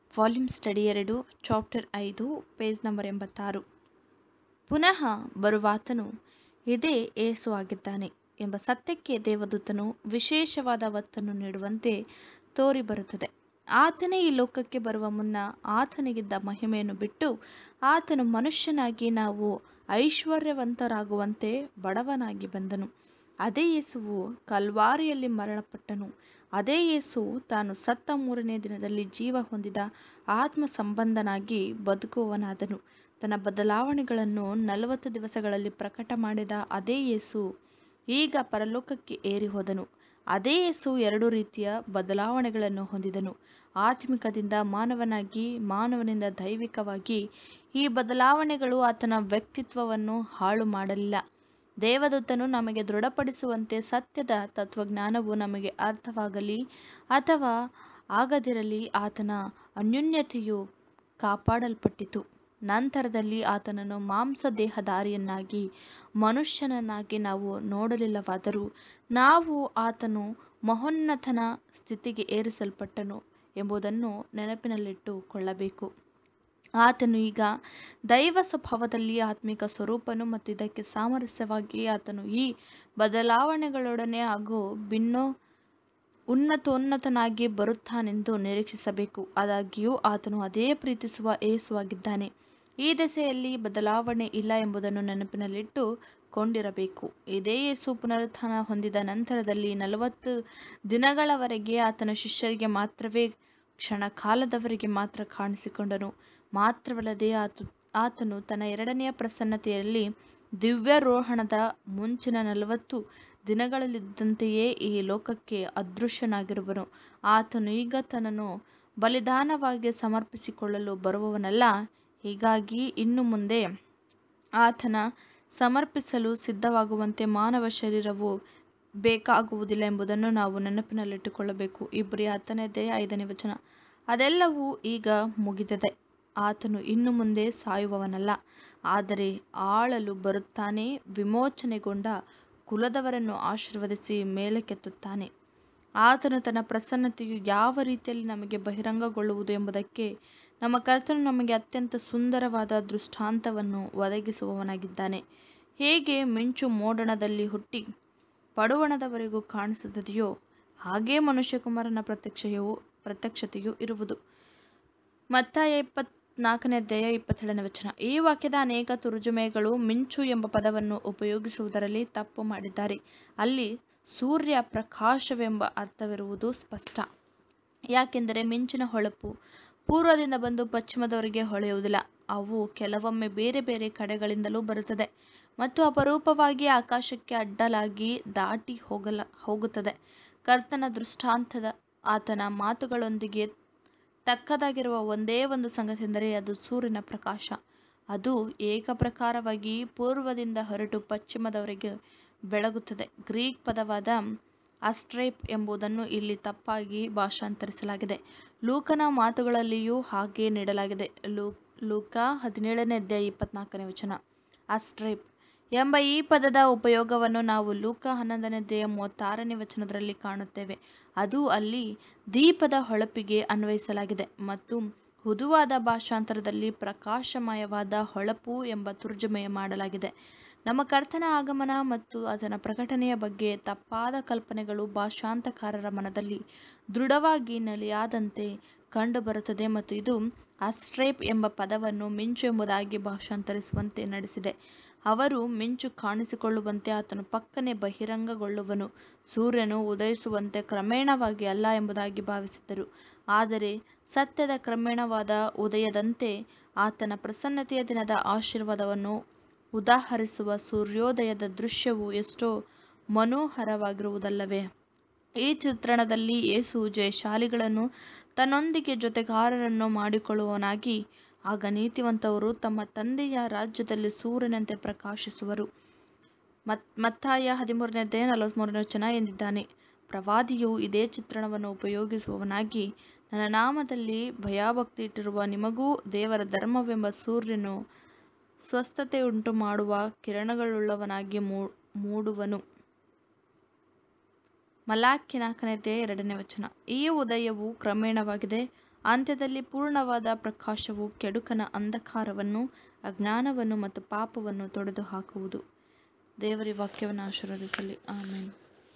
volume study ಎರಡು chapter ಐದು page number ಎಂಬತ್ತಾರು ಪುನಃ ಬರುವಾತನು ಇದೇ ಏಸು ಆಗಿದ್ದಾನೆ ಎಂಬ ಸತ್ಯಕ್ಕೆ ದೇವದೂತನು ವಿಶೇಷವಾದ ಒತ್ತನ್ನು ನೀಡುವಂತೆ ತೋರಿಬರುತ್ತದೆ ಆತನೇ ಈ ಲೋಕಕ್ಕೆ ಬರುವ ಮುನ್ನ ಆತನಿಗಿದ್ದ ಮಹಿಮೆಯನ್ನು ಬಿಟ್ಟು ಆತನು ಮನುಷ್ಯನಾಗಿ ನಾವು ಐಶ್ವರ್ಯವಂತರಾಗುವಂತೆ ಬಡವನಾಗಿ ಬಂದನು ಅದೇ ಯೇಸುವು ಕಲ್ವಾರಿಯಲ್ಲಿ ಮರಣಪಟ್ಟನು ಅದೇ ಯೇಸು ತಾನು ಸತ್ತ ಮೂರನೇ ದಿನದಲ್ಲಿ ಜೀವ ಹೊಂದಿದ ಆತ್ಮ ಸಂಬಂಧನಾಗಿ ಬದುಕುವವನಾದನು ತನ್ನ ಬದಲಾವಣೆಗಳನ್ನು ನಲವತ್ತು ದಿವಸಗಳಲ್ಲಿ ಪ್ರಕಟ ಮಾಡಿದ ಅದೇ ಯೇಸು ಈಗ ಪರಲೋಕಕ್ಕೆ ಏರಿ ಹೋದನು ಅದೇ ಯೇಸು ಎರಡು ರೀತಿಯ ಬದಲಾವಣೆಗಳನ್ನು ಹೊಂದಿದನು ಆತ್ಮಿಕದಿಂದ ಮಾನವನಾಗಿ ಮಾನವನಿಂದ ದೈವಿಕವಾಗಿ ಈ ಬದಲಾವಣೆಗಳು ಆತನ ವ್ಯಕ್ತಿತ್ವವನ್ನು ಹಾಳು ಮಾಡಲಿಲ್ಲ ದೇವದೂತನು ನಮಗೆ ದೃಢಪಡಿಸುವಂತೆ ಸತ್ಯದ ತತ್ವಜ್ಞಾನವು ನಮಗೆ ಅರ್ಥವಾಗಲಿ ಅಥವಾ ಆಗದಿರಲಿ ಆತನ ಅನ್ಯೋನ್ಯತೆಯು ಕಾಪಾಡಲ್ಪಟ್ಟಿತು ನಂತರದಲ್ಲಿ ಆತನನ್ನು ಮಾಂಸ ದೇಹಧಾರಿಯನ್ನಾಗಿ ಮನುಷ್ಯನನ್ನಾಗಿ ನಾವು ನೋಡಲಿಲ್ಲವಾದರೂ ನಾವು ಆತನು ಮಹೋನ್ನತನ ಸ್ಥಿತಿಗೆ ಏರಿಸಲ್ಪಟ್ಟನು ಎಂಬುದನ್ನು ನೆನಪಿನಲ್ಲಿಟ್ಟುಕೊಳ್ಳಬೇಕು ಆತನು ಈಗ ದೈವ ಸ್ವಭಾವದಲ್ಲಿ ಆತ್ಮಿಕ ಸ್ವರೂಪನು ಮತ್ತು ಇದಕ್ಕೆ ಸಾಮರಸ್ಯವಾಗಿ ಆತನು ಈ ಬದಲಾವಣೆಗಳೊಡನೆ ಹಾಗೂ ಭಿನ್ನೋ ಉನ್ನತೋನ್ನತನಾಗಿ ಬರುತ್ತಾನೆಂದು ನಿರೀಕ್ಷಿಸಬೇಕು ಆದಾಗ್ಯೂ ಆತನು ಅದೇ ಪ್ರೀತಿಸುವ ಏಸುವಾಗಿದ್ದಾನೆ ಈ ದೆಸೆಯಲ್ಲಿ ಬದಲಾವಣೆ ಇಲ್ಲ ಎಂಬುದನ್ನು ನೆನಪಿನಲ್ಲಿಟ್ಟು ಕೊಂಡಿರಬೇಕು ಇದೇ ಯೇಸು ಪುನರುತ್ಥಾನ ಹೊಂದಿದ ನಂತರದಲ್ಲಿ ನಲವತ್ತು ದಿನಗಳವರೆಗೆ ಆತನ ಶಿಷ್ಯರಿಗೆ ಮಾತ್ರವೇ ಕ್ಷಣಕಾಲದವರೆಗೆ ಮಾತ್ರ ಕಾಣಿಸಿಕೊಂಡನು ಮಾತ್ರವಲ್ಲದೆ ಆತ ಆತನು ತನ್ನ ಎರಡನೆಯ ಪ್ರಸನ್ನತೆಯಲ್ಲಿ ದಿವ್ಯಾರೋಹಣದ ಮುಂಚಿನ ನಲವತ್ತು ದಿನಗಳಲ್ಲಿದ್ದಂತೆಯೇ ಈ ಲೋಕಕ್ಕೆ ಅದೃಶ್ಯನಾಗಿರುವನು ಆತನು ಈಗ ತನ್ನನ್ನು ಬಲಿದಾನವಾಗಿ ಸಮರ್ಪಿಸಿಕೊಳ್ಳಲು ಬರುವವನಲ್ಲ ಹೀಗಾಗಿ ಇನ್ನು ಮುಂದೆ ಆತನ ಸಮರ್ಪಿಸಲು ಸಿದ್ಧವಾಗುವಂತೆ ಮಾನವ ಶರೀರವು ಬೇಕಾಗುವುದಿಲ್ಲ ಎಂಬುದನ್ನು ನಾವು ನೆನಪಿನಲ್ಲಿಟ್ಟುಕೊಳ್ಳಬೇಕು ಇಬ್ಬರಿ ಹತ್ತನೇದೇ ಐದನೇ ವಚನ ಅದೆಲ್ಲವೂ ಈಗ ಮುಗಿದಿದೆ ಆತನು ಇನ್ನು ಮುಂದೆ ಸಾಯುವವನಲ್ಲ ಆದರೆ ಆಳಲು ಬರುತ್ತಾನೆ ವಿಮೋಚನೆಗೊಂಡ ಕುಲದವರನ್ನು ಆಶೀರ್ವದಿಸಿ ಮೇಲಕ್ಕೆತ್ತುತ್ತಾನೆ ಆತನು ತನ್ನ ಪ್ರಸನ್ನತೆಯು ಯಾವ ರೀತಿಯಲ್ಲಿ ನಮಗೆ ಬಹಿರಂಗಗೊಳ್ಳುವುದು ಎಂಬುದಕ್ಕೆ ನಮ್ಮ ಕರ್ತನು ನಮಗೆ ಅತ್ಯಂತ ಸುಂದರವಾದ ದೃಷ್ಟಾಂತವನ್ನು ಒದಗಿಸುವವನಾಗಿದ್ದಾನೆ ಹೇಗೆ ಮಿಂಚು ಮೋಡಣದಲ್ಲಿ ಹುಟ್ಟಿ ಪಡುವಣದವರೆಗೂ ಕಾಣಿಸುತ್ತದೆಯೋ ಹಾಗೇ ಮನುಷ್ಯಕುಮಾರನ ಪ್ರತ್ಯಕ್ಷಯು ಪ್ರತ್ಯಕ್ಷತೆಯು ಇರುವುದು ಮತ್ತಾಯ ಇಪ್ಪತ್ನಾಲ್ಕನೇ ಅಧ್ಯಾಯ ಇಪ್ಪತ್ತೇಳನೇ ವಚನ ಈ ವಾಕ್ಯದ ಅನೇಕ ತುರುಜುಮೆಗಳು ಮಿಂಚು ಎಂಬ ಪದವನ್ನು ಉಪಯೋಗಿಸುವುದರಲ್ಲಿ ತಪ್ಪು ಮಾಡಿದ್ದಾರೆ ಅಲ್ಲಿ ಸೂರ್ಯ ಪ್ರಕಾಶವೆಂಬ ಅರ್ಥವಿರುವುದು ಸ್ಪಷ್ಟ ಯಾಕೆಂದರೆ ಮಿಂಚಿನ ಹೊಳಪು ಪೂರ್ವದಿಂದ ಬಂದು ಪಶ್ಚಿಮದವರೆಗೆ ಹೊಳೆಯುವುದಿಲ್ಲ ಅವು ಕೆಲವೊಮ್ಮೆ ಬೇರೆ ಬೇರೆ ಕಡೆಗಳಿಂದಲೂ ಬರುತ್ತದೆ ಮತ್ತು ಅಪರೂಪವಾಗಿ ಆಕಾಶಕ್ಕೆ ಅಡ್ಡಲಾಗಿ ದಾಟಿ ಹೋಗಲ ಹೋಗುತ್ತದೆ ಕರ್ತನ ದೃಷ್ಟಾಂತದ ಆತನ ಮಾತುಗಳೊಂದಿಗೆ ತಕ್ಕದಾಗಿರುವ ಒಂದೇ ಒಂದು ಸಂಗತಿ ಎಂದರೆ ಅದು ಸೂರ್ಯನ ಪ್ರಕಾಶ ಅದು ಏಕಪ್ರಕಾರವಾಗಿ ಪೂರ್ವದಿಂದ ಹೊರಟು ಪಶ್ಚಿಮದವರೆಗೆ ಬೆಳಗುತ್ತದೆ ಗ್ರೀಕ್ ಪದವಾದ ಅಸ್ಟ್ರೇಪ್ ಎಂಬುದನ್ನು ಇಲ್ಲಿ ತಪ್ಪಾಗಿ ಭಾಷಾಂತರಿಸಲಾಗಿದೆ ಲೂಕನ ಮಾತುಗಳಲ್ಲಿಯೂ ಹಾಗೆ ನೀಡಲಾಗಿದೆ ಲೂ ಲೂಕ ಹದಿನೇಳನೇ ಅಧ್ಯಾಯ ಇಪ್ಪತ್ನಾಲ್ಕನೇ ವಚನ ಅಸ್ಟ್ರೇಪ್ ಎಂಬ ಈ ಪದದ ಉಪಯೋಗವನ್ನು ನಾವು ಲೂಕ ಹನ್ನೊಂದನೇ ಅಧ್ಯಾಯ ಮೂವತ್ತಾರನೇ ವಚನದಲ್ಲಿ ಕಾಣುತ್ತೇವೆ ಅದು ಅಲ್ಲಿ ದೀಪದ ಹೊಳಪಿಗೆ ಅನ್ವಯಿಸಲಾಗಿದೆ ಮತ್ತು ಹುದುವಾದ ಭಾಷಾಂತರದಲ್ಲಿ ಪ್ರಕಾಶಮಯವಾದ ಹೊಳಪು ಎಂಬ ತುರ್ಜುಮೆಯ ಮಾಡಲಾಗಿದೆ ನಮ್ಮ ಕರ್ತನ ಆಗಮನ ಮತ್ತು ಆತನ ಪ್ರಕಟಣೆಯ ಬಗ್ಗೆ ತಪ್ಪಾದ ಕಲ್ಪನೆಗಳು ಭಾಷಾಂತಕಾರರ ಮನದಲ್ಲಿ ದೃಢವಾಗಿ ನೆಲೆಯಾದಂತೆ ಕಂಡುಬರುತ್ತದೆ ಮತ್ತು ಇದು ಅಸ್ಟ್ರೇಪ್ ಎಂಬ ಪದವನ್ನು ಮಿಂಚು ಎಂಬುದಾಗಿ ಭಾಷಾಂತರಿಸುವಂತೆ ನಡೆಸಿದೆ ಅವರು ಮಿಂಚು ಕಾಣಿಸಿಕೊಳ್ಳುವಂತೆ ಆತನು ಪಕ್ಕನೆ ಬಹಿರಂಗಗೊಳ್ಳುವನು ಸೂರ್ಯನು ಉದಯಿಸುವಂತೆ ಕ್ರಮೇಣವಾಗಿ ಅಲ್ಲ ಎಂಬುದಾಗಿ ಭಾವಿಸಿದ್ದರು ಆದರೆ ಸತ್ಯದ ಕ್ರಮೇಣವಾದ ಉದಯದಂತೆ ಆತನ ಪ್ರಸನ್ನತೆಯ ದಿನದ ಆಶೀರ್ವಾದವನ್ನು ಉದಾಹರಿಸುವ ಸೂರ್ಯೋದಯದ ದೃಶ್ಯವು ಎಷ್ಟೋ ಮನೋಹರವಾಗಿರುವುದಲ್ಲವೇ ಈ ಚಿತ್ರಣದಲ್ಲಿ ಯೇಸು ಜಯಶಾಲಿಗಳನ್ನು ತನ್ನೊಂದಿಗೆ ಜೊತೆಗಾರರನ್ನು ಮಾಡಿಕೊಳ್ಳುವವನಾಗಿ ಆಗ ನೀತಿವಂತವರು ತಮ್ಮ ತಂದೆಯ ರಾಜ್ಯದಲ್ಲಿ ಸೂರ್ಯನಂತೆ ಪ್ರಕಾಶಿಸುವರು ಮತ್ ಮತ್ತಾಯ ಹದಿಮೂರನೇ ಅಧ್ಯಾಯ ನಲವತ್ತ್ಮೂರನೇ ವಚನ ಎಂದಿದ್ದಾನೆ ಪ್ರವಾದಿಯು ಇದೇ ಚಿತ್ರಣವನ್ನು ಉಪಯೋಗಿಸುವವನಾಗಿ ನನ್ನ ನಾಮದಲ್ಲಿ ಭಯಭಕ್ತಿ ಇಟ್ಟಿರುವ ನಿಮಗೂ ದೇವರ ಧರ್ಮವೆಂಬ ಸೂರ್ಯನು ಸ್ವಸ್ಥತೆಯುಂಟು ಮಾಡುವ ಕಿರಣಗಳುಳ್ಳವನಾಗಿ ಮೂಡುವನು ಮಲಾಖಿ ನಾಲ್ಕನೇ ಎರಡನೇ ವಚನ ಈ ಉದಯವು ಕ್ರಮೇಣವಾಗಿದೆ ಅಂತ್ಯದಲ್ಲಿ ಪೂರ್ಣವಾದ ಪ್ರಕಾಶವು ಕೆಡುಕನ ಅಂಧಕಾರವನ್ನು ಅಜ್ಞಾನವನ್ನು ಮತ್ತು ಪಾಪವನ್ನು ತೊಡೆದು ಹಾಕುವುದು ದೇವರ ವಾಕ್ಯವನ್ನು ಆಶೀರ್ವದಿಸಲಿ ಆಮೇನ್